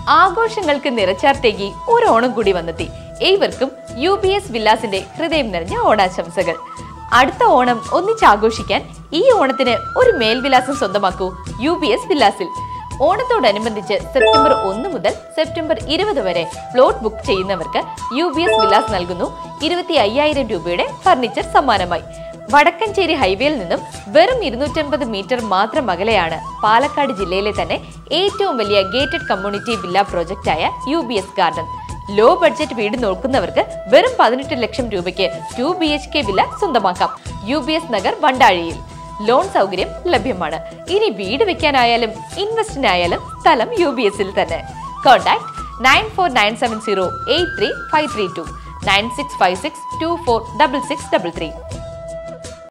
ആഘോഷങ്ങൾക്ക് നിറച്ചാർത്തേക്ക് ഒരു ഓണം കൂടി വന്നെത്തി ഏവർക്കും യു ബി എസ് വില്ലാസിന്റെ ഹൃദയം നിറഞ്ഞ ഓണാശംസകൾ അടുത്ത ഓണം ഒന്നിച്ചാഘോഷിക്കാൻ ഈ ഓണത്തിന് ഒരു മേൽവിലാസം സ്വന്തമാക്കൂ യു ബി എസ് വില്ലാസിൽ ഓണത്തോടനുബന്ധിച്ച് സെപ്റ്റംബർ ഒന്ന് മുതൽ സെപ്റ്റംബർ ഇരുപത് വരെ പ്ലോട്ട് ബുക്ക് ചെയ്യുന്നവർക്ക് യു ബി എസ് വില്ലാസ് നൽകുന്നു ഇരുപത്തി അയ്യായിരം രൂപയുടെ ഫർണിച്ചർ സമ്മാനമായി വടക്കഞ്ചേരി ഹൈവേയിൽ നിന്നും വെറും ഇരുന്നൂറ്റമ്പത് മീറ്റർ മാത്രം അകലെയാണ് പാലക്കാട് ജില്ലയിലെ തന്നെ ഏറ്റവും വലിയ ഗേറ്റഡ് കമ്മ്യൂണിറ്റി വില്ല പ്രോജക്റ്റായ U B S garden low budget വീട് നോക്കുന്നവർക്ക് വെറും പതിനെട്ട് ലക്ഷം രൂപയ്ക്ക് two B H K villa സ്വന്തമാക്കാം യു ബി എസ് നഗർ വണ്ടാഴിയിൽ ലോൺ സൗകര്യം ലഭ്യമാണ് ഇനി വീട് വെക്കാനായാലും ഇൻവെസ്റ്റിനായാലും സ്ഥലം യു ബി എസിൽ തന്നെ contact nine four nine seven zero eight three five three two nine six five six two four double six double three